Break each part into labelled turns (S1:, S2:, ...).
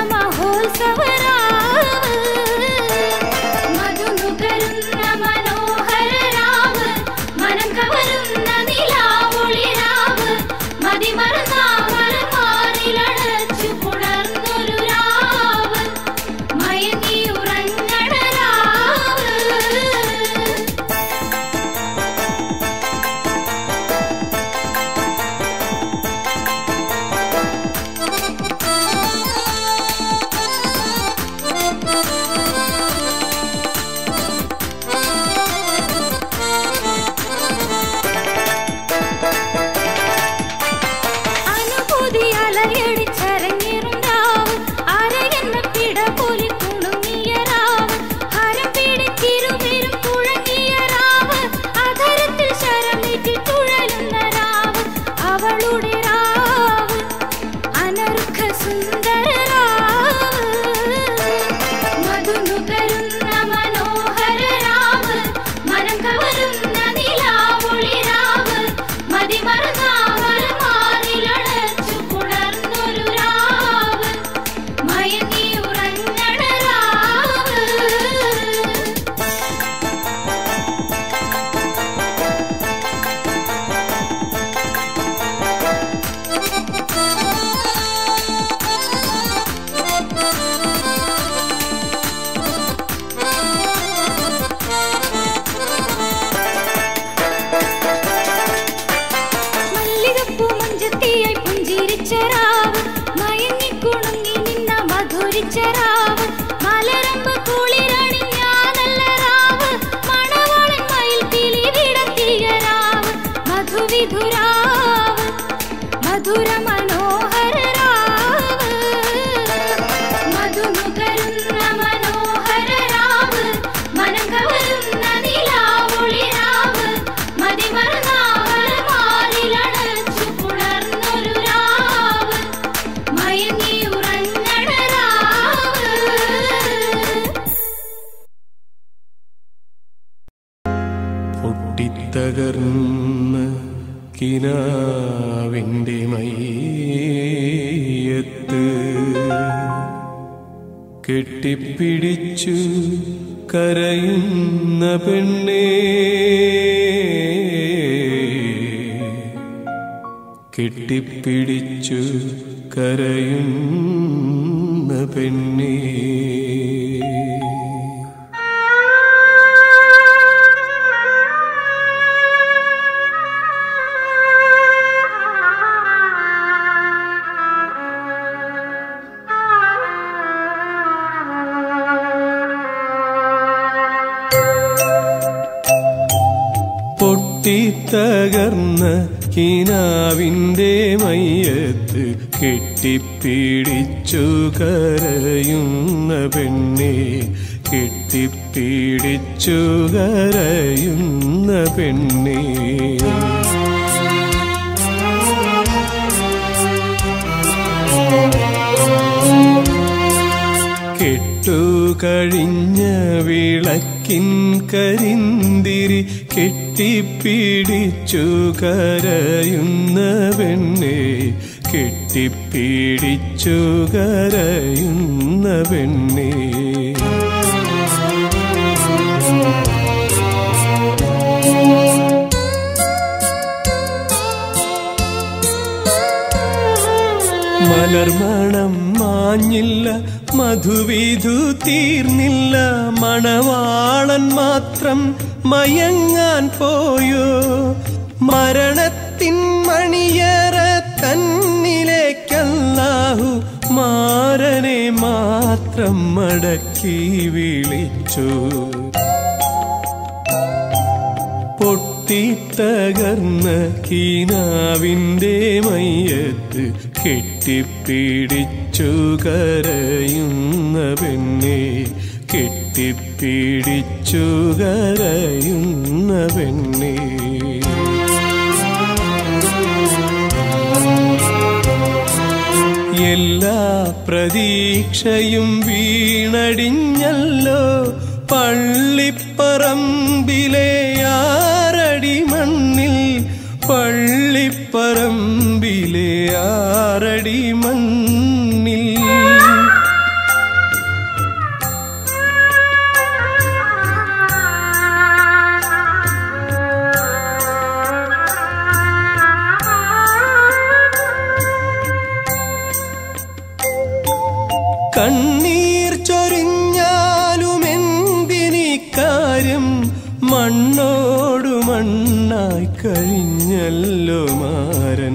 S1: മഹോത്സവരാവ് മധുനുകരുന്ന മനോഹരരാവ് മനം കവരുന്ന നിലാവൊളിരാവ് മതിമറന്ന മലമാറിലടച്ചു പുണർന്നൊരു രാവ് മയങ്ങി ഉറങ്ങണ രാവ് അനുഭൂതി അലയടിച്ചരങ്ങേറും രാവ് അരയെന്ന പിട പോലെ കുണുങ്ങിയ രാവ് ഹരം പിടിച്ചിരുവരും കുഴങ്ങിയ രാവ് അധരത്തിൽ ശരമേറ്റി തുഴലുന്ന രാവ് അവളുടെ രാവ് അനർഘ സുന്ദര രാവ് മധുനുകരുന്ന മനോഹര രാവ് മനം കവരുന്ന നിലാവൊളി രാവ് മതിമറന്ന മലമാറിലടച്ചു പുണർന്നൊരു രാവ് മയങ്ങി ഉറങ്ങണ രാവ് മല്ലികപ്പൂ മഞ്ചത്തിയായി പുഞ്ചിരിച്ച രാവ് മയങ്ങിക്കുണുങ്ങി നിന്ന മധുരിച്ച രാവ് മലരമ്പ് കുളിരണിഞ്ഞാതല്ല രാവ് മണവാളൻ മയിൽ കിളി വിടത്തിയ രാവ് മധുവിധുരാവ് മധുര മനോഹര രാവ് മധുനുകരുന്ന മനോഹര രാവ് മനം കവരുന്ന നിലാവൊളി രാവ് മതിമറന്ന മലമാറിലടച്ചു പുണർന്നൊരു രാവ് മയങ്ങി ഉറങ്ങണ രാവ്
S2: പൊട്ടിത്തകർന്ന് കിനാവിൻ്റെ മയ്യത്ത് കെട്ടിപ്പിടിച്ചു കരയുന്ന പെണ്ണേ കെട്ടിപ്പിടിച്ചു കരയുന്ന പെണ്ണേ പൊട്ടിത്തകർന്ന കിനാവിൻ്റെ മയ്യത്ത് കെട്ടിപ്പിടിച്ചു കരയുന്ന പെണ്ണെ കെട്ടിപ്പിടിച്ചു കരയുന്ന പെണ്ണേ കെട്ടുകഴിഞ്ഞ വിളക്കിൻ കരിന്തിരി കെട്ടിപ്പിടിച്ചു കരയുന്ന പെണ്ണെ കെട്ടിപ്പിടിച്ചു കരയുന്ന പെണ്ണേ മലർമണം മാഞ്ഞില്ല മധുവിധു തീർന്നില്ല മണവാളൻ മാത്രം മയങ്ങാൻ പോയോ മരണത്തിൻ മണിയറ തന്നിലേക്കല്ലാഹു മാരനെ മാത്രം മടക്കി വിളിച്ചു പൊട്ടിത്തകർന്ന കീനാവിൻ്റെ മയ്യത്ത് കെട്ടിപ്പിടിച്ചു കരയുന്ന പെണ്ണെ കെട്ടിപ്പിടിച്ചു കരയുന്ന പെണ്ണേ എല്ലാ പ്രതീക്ഷയും വീണടിഞ്ഞല്ലോ പള്ളിപ്പറമ്പിലെ ആറടി മണ്ണിൽ പള്ളിപ്പറമ്പിലെ ആറടി മണ്ണിൽ കണ്ണീർ ചൊരിഞ്ഞാലും എന്തിനിക്കാര്യം മണ്ണോടു മണ്ണായി കഴിഞ്ഞല്ലോ മാരൻ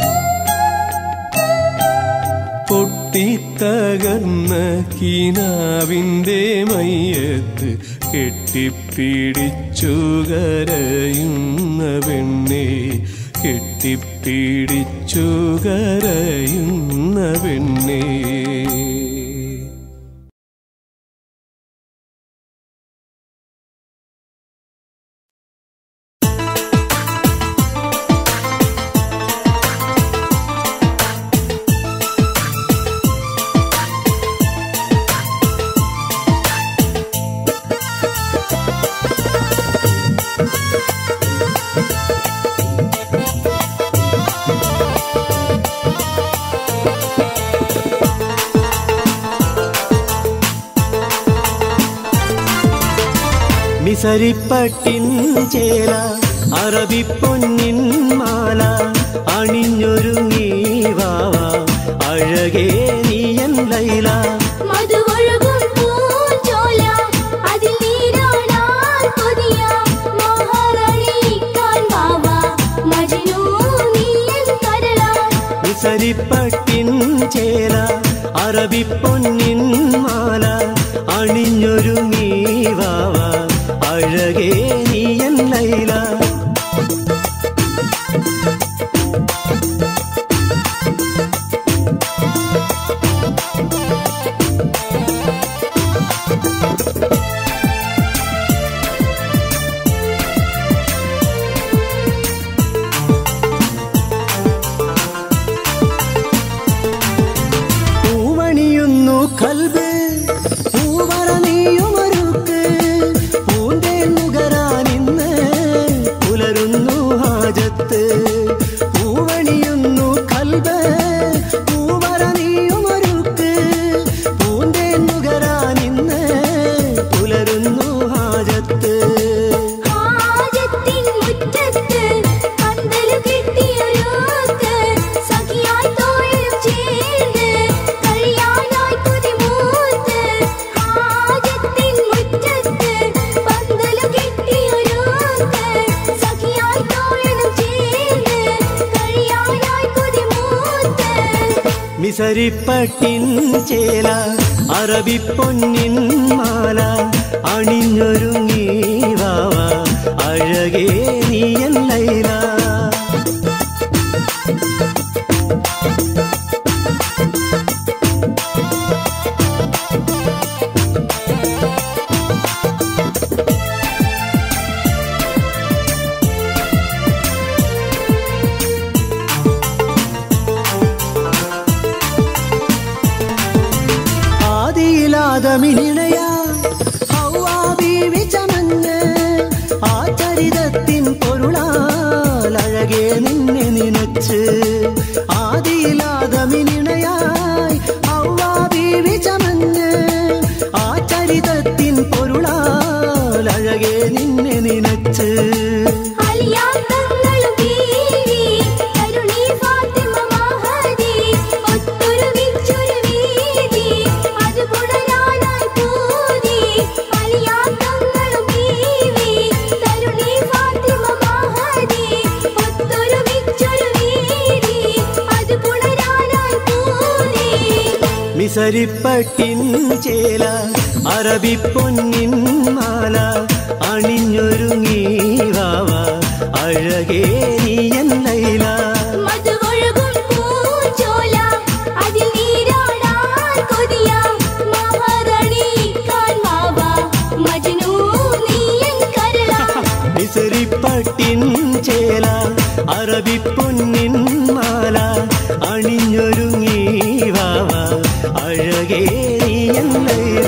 S2: പൊട്ടിത്തകർന്ന കിനാവിൻ്റെ മയ്യത്ത് കെട്ടിപ്പിടിച്ചു കരയുന്ന പെണ്ണെ കെട്ടിപ്പിടിച്ചു കരയുന്ന പെണ്ണേ
S3: മിസരിപ്പട്ടിൻ ചേല അറബി പൊന്നിൻ മാല അണിഞ്ഞൊരുങ്ങി വാവ അഴകേ നീയൻ ലൈല
S1: മധുവൊഴുകും പൂഞ്ചോല അതിൽ നീരാടാൻ കൊതിയ മഹാറാണിക്കാൻ വാവ മജ്നൂ നീയൻ കരള
S3: മിസരിപ്പട്ടിൻ ചേല അറബി പൊന്നിൻ മാല അണിഞ്ഞൊരുങ്ങി വാവ അഴകേ നീയൻ ലൈല പൂവണിയുന്നു കൽബ് പൂവറ നീയുമൊരുക്ക് പൂന്തേ നുകരാനിന്ന് പുലരുന്നു ഹാജത്ത് പൂവണിയുന്നു കൽബ് പൂവറ നീയുമൊരുക്ക് പൂന്തേ നുകരാനിന്ന് പുലരുന്നു ഹാജത്ത്
S1: ഹാജത്തിൻ മുറ്റത്ത് പന്തല് കെട്ടിയൊരുക്ക് സഖിയായി തോഴും ചേർന്ന് കഴിയാനായി കൊതിമൂത്ത് ഹാജത്തിൻ മുറ്റത്ത് പന്തല് കെട്ടിയൊരുക്ക് സഖിയായി തോഴും ചേർന്ന് കഴിയാനായി കൊതിമൂത്ത്
S3: മിസരിപ്പട്ടിൻ ചേല അറബി പൊന്നിൻ മാല അണിഞ്ഞൊരുങ്ങി വാവ അഴകേ നീയൻ ലൈല ആദിയിലാദമിനിണയ ഹൗവാ ബീവി ചമഞ്ഞ് ആ ചരിതത്തിൻ പൊരുളാൽ അഴകെ നിന്നെ നിനച്ച് ആദിയിലാദമിനിണയായി ഹൗവാ ബീവി ചമഞ്ഞ് ആ ചരിതത്തിൻ പൊരുളാൽ അഴകെ നിന്നെ നിനച്ച്
S1: അലിയാത്തങ്ങളും ബീവി കരുണി ഫാത്തിമ മഹദി ഒത്തൊരു വിച്ചൊരു വീതി അത് പുണരാനായി പൂതി അലിയാത്തങ്ങളും ബീവി കരുണി ഫാത്തിമ മഹദി ഒത്തൊരു വിച്ചൊരു വീതി അത് പുണരാനായി പൂതി
S3: മിസരിപ്പട്ടിൻ ചേല അറബി പൊന്നിൻ മാല അണിഞ്ഞൊരുങ്ങി വാവ അഴകേ നീയൻ ലൈല
S1: മധുവൊഴുകും പൂഞ്ചോല അതിൽ നീരാടാൻ കൊതിയ മഹാറാണിക്കാൻ വാവ മജ്നൂ നീയൻ കരള
S3: മിസരിപ്പട്ടിൻ ചേല അറബി പൊന്നിൻ മാല അണിഞ്ഞൊരുങ്ങി വാവ അഴകേ നീയൻ ലൈല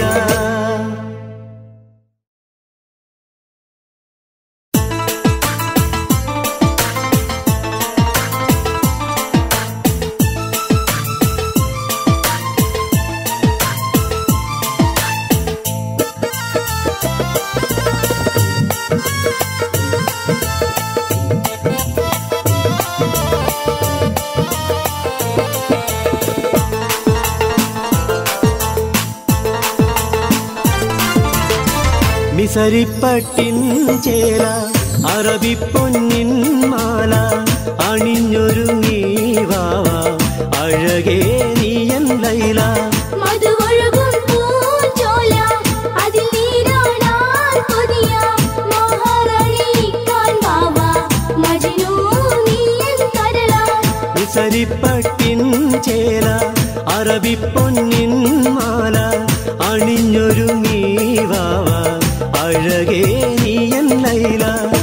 S3: മിസരിപ്പട്ടിൻ ചേല അറബിപ്പൊന്നിൻ മാല അണിഞ്ഞൊരുങ്ങി വാവ അഴകേ നീയൻ ലൈല
S1: മധുവൊഴുകും പൂഞ്ചോല അതിൽ നീരാടാൻ കൊതിയ മഹാറാണി കാൺവാവ മജ്നൂ നീയൻ കരള
S3: മിസരിപ്പട്ടിൻ ചേല അറബിപ്പൊന്നിൻ മാല അണിഞ്ഞൊരുങ്ങി വാവ അഴകേ നീയൻ ലൈല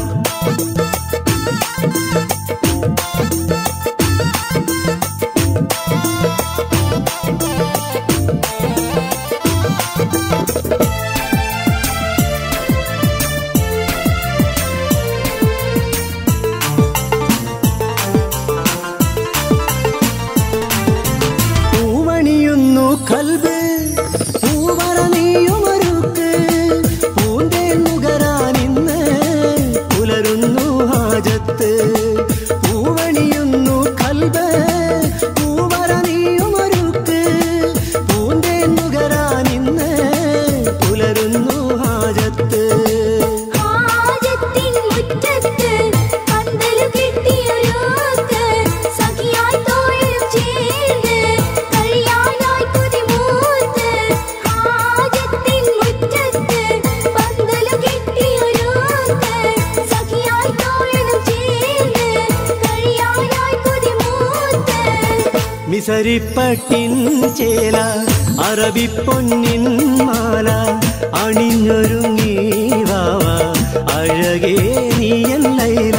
S3: പൂവണിയുന്നു കൽബ് പൂവറ നീയുമൊരുക്ക് പൂന്തേൻ നുകരാനിന്ന് പുലരുന്നു ഹാജത്ത് പൂവണിയുന്നു കൽബ് പൂവറ നീയുമൊരുക്ക് പൂന്തേൻ നുകരാനിന്ന് പുലരുന്നു ഹാജത്ത്
S1: ഹാജത്തിൻ മുറ്റത്ത് പന്തലു കെട്ടിയൊരുക്ക് സഖിയായി തോഴും ചേർന്ന് കഴിയാനായി കുതിമൂത്ത് ഹാജത്തിൻ മുറ്റത്ത് പന്തലു കെട്ടിയൊരുക്ക് സഖിയായി തോഴും ചേർന്ന് കഴിയാനായി കുതിമൂത്ത്
S3: മിസരിപ്പട്ടിൻ ചേല അറബിപ്പൊന്നിൻ മാല അണിഞ്ഞൊരുങ്ങി വാവ അഴകേ നീയൻ ലൈല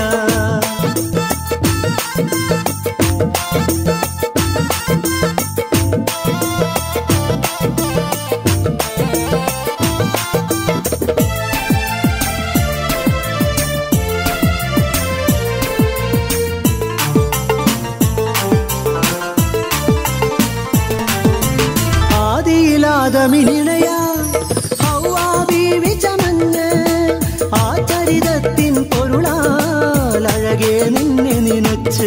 S3: ആദിയിലാദമിനിണയ ഹൗവാ ബീവി ചമഞ്ഞ് ആ ചരിതത്തിൻ പൊരുളാൽ അഴകേ നിന്നെ നിനച്ച്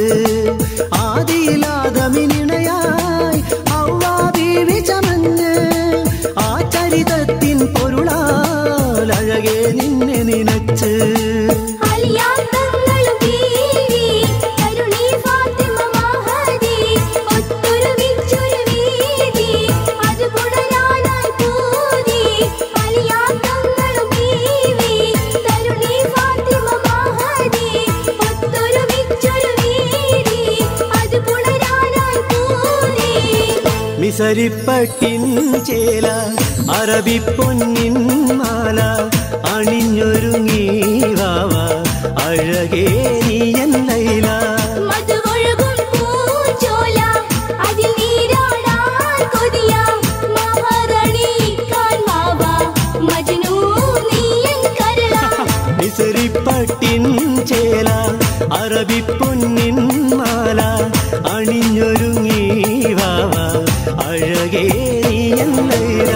S3: ആദിയിലാദമിനിണയായി ഹൗവാ ബീവി ചമഞ്ഞ് ആ ചരിതത്തിൻ പൊരുളാൽ അഴകേ നിന്നെ നിനച്ച്
S1: അലിയാത്തങ്ങളും ബീവി കരുണി ഫാത്തിമ മഹദി ഒത്തൊരു വിച്ചൊരു വീതി അത് പുണരാനായി പൂതി അലിയാത്തങ്ങളും ബീവി കരുണി ഫാത്തിമ മഹദി ഒത്തൊരു വിച്ചൊരു വീതി അത് പുണരാനായി പൂതി
S3: മിസരിപ്പട്ടിൻ ചേല അറബിപ്പൊന്നിൻ മാല അണിഞ്ഞൊരുങ്ങി വാവ അഴകേ നീയൻ ലൈല
S1: മധുവൊഴുകും പൂഞ്ചോല അതിൽ നീരാടാൻ കൊതിയ മഹാറാണി കാൺവാവ മജ്നൂ നീയൻ കരള
S3: മിസരിപ്പട്ടിൻ ചേല അറബിപ്പൊന്നിൻ മാല അണിഞ്ഞൊരുങ്ങി വാവ അഴകേ നീയൻ ലൈല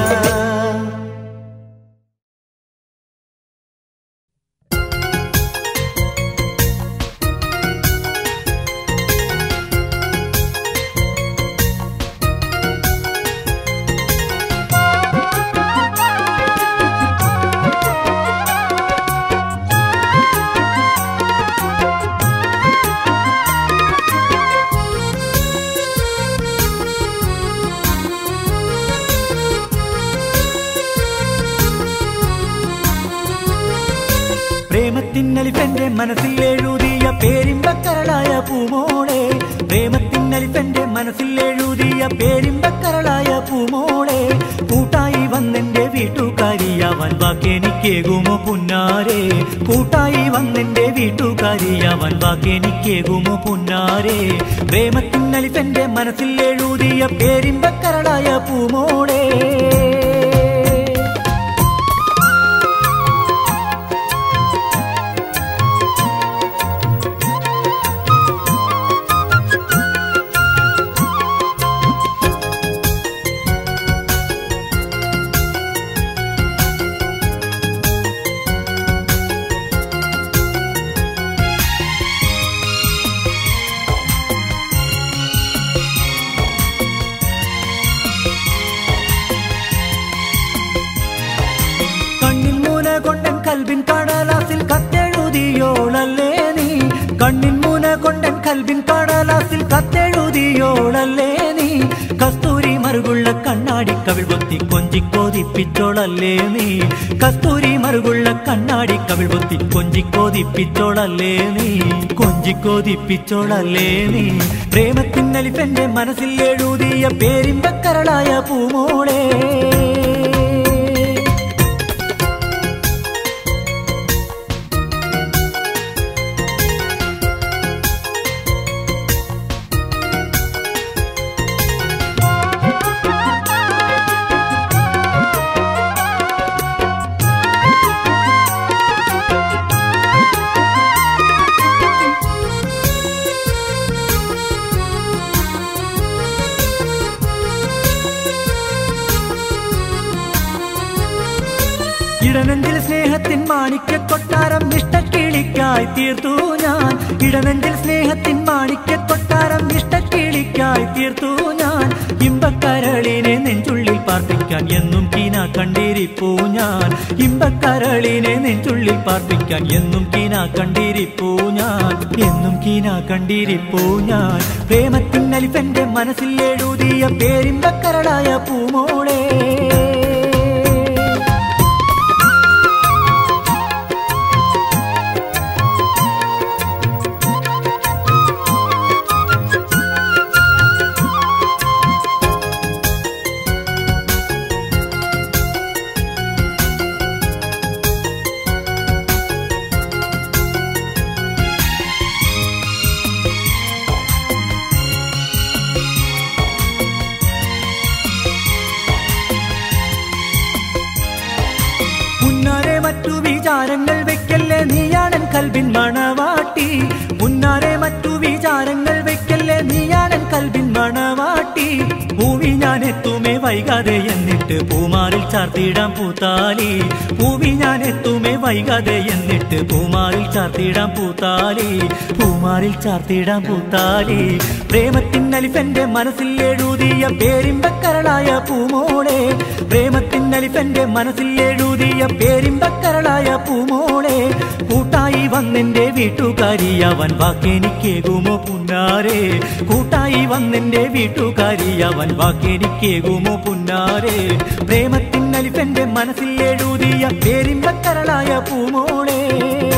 S4: പ്രേമത്തിന്നലിഫെന്റെ മനസ്സിൽ എഴുതിയ പേരിമ്പക്കരളായ പൂമോളെ പ്രേമത്തിന്നലിഫെന്റെ മനസ്സിൽ എഴുതിയ പേരിമ്പക്കരളായ പൂമോളെ കൂട്ടായി വന്നെന്റെ വീട്ടുകാരിയാവൻ വാക്കെനിക്കേകുമോ പുന്നാരെ കൂട്ടായി വന്നെന്റെ വീട്ടുകാരിയാവൻ വാക്കെനിക്കേകുമോ പുന്നാരെ പ്രേമത്തിന്നലിഫെന്റെ മനസ്സിൽ എഴുതിയ പേരിമ്പക്കരളായ പൂമോളെ കൽബിൻ കടലാസിൽ കത്തെഴുതിയോളല്ലേ നീ കണ്ണിൻ മുന കൊണ്ടൻ കൽബിൻ കടലാസിൽ കത്തെഴുതിയോളല്ലേ നീ കസ്തൂരി മറുകുള്ള കണ്ണാടി കവിൾ പൊത്തി കൊഞ്ചിക്കോതിപ്പിച്ചോളല്ലേ നീ കസ്തൂരി മറുകുള്ള കണ്ണാടി കവിൾ പൊത്തി കൊഞ്ചിക്കോതിപ്പിച്ചോളല്ലേ നീ കൊഞ്ചിക്കോതിപ്പിച്ചോളല്ലേ നീ പ്രേമത്തിൻ അലിഫന്റെ മനസ്സിൽ എഴുതിയ പേരിമ്പക്കരളായ പൂമോളെ ഇടനെഞ്ചിൽ സ്നേഹത്തിൻ മാണിക്യ കൊട്ടാരം ഇഷ്ടക്കിളിക്കായി തീർത്തു ഞാൻ ഇടനെഞ്ചിൽ സ്നേഹത്തിൻ മാണിക്യ കൊട്ടാരം ഇഷ്ടക്കിളിക്കായി തീർത്തു ഞാൻ ഇമ്പക്കരളിനെ നെഞ്ചുള്ളിൽ പാർപ്പിക്കാൻ എന്നും കീന കണ്ടിരിപ്പൂ ഞാൻ ഇമ്പക്കരളിനെ നെഞ്ചുള്ളിൽ പാർപ്പിക്കാൻ എന്നും കീന കണ്ടിരിപ്പൂ ഞാൻ എന്നും കീന കണ്ടിരിപ്പൂ ഞാൻ പ്രേമത്തിൻ അലിഫന്റെ മനസ്സിൽ എഴുതിയ പേരിമ്പക്കരളായ പൂമോളെ മുന്നാരെ മറ്റു വിചാരങ്ങൾ വെക്കല്ലേ നീയാണൻ കൽബിൻ മണവാട്ടി മുന്നാരെ മറ്റു വിചാരങ്ങൾ വെക്കല്ലേ നീയാണൻ കൽബിൻ മണവാട്ടി ഭൂമി ഞാൻ എത്തുമേ വൈകാതെ എന്നിട്ട് പൂമാറിൽ ചാർത്തിടാം പൂത്താലി ഭൂമി ഞാൻ എത്തുമേ വൈകാതെ എന്നിട്ട് പൂമാറിൽ ചാർത്തിടാം പൂത്താലി പൂമാറിൽ ചാർത്തിടാം പൂത്താലി പ്രേമത്തിൻ അലിഫന്റെ മനസ്സിൽ എഴുതിയ പേരിമ്പക്കരളായ പൂമോളെ പ്രേമത്തിൻ അലിഫന്റെ മനസ്സിൽ എഴുതിയ പേരിമ്പക്കരളായ പൂമോളെ കൂട്ടായി വന്നെന്റെ വീട്ടുകാരിയവൻ വാക്കെനിക്കേകുമോ പുന്നാരെ കൂട്ടായി വന്നെന്റെ വീട്ടുകാരിയവൻ വാക്കെനിക്കേകുമോ പുന്നാരെ പ്രേമത്തിൻ അലിഫന്റെ മനസ്സിൽ എഴുതിയ പേരിമ്പക്കരളായ പൂമോളെ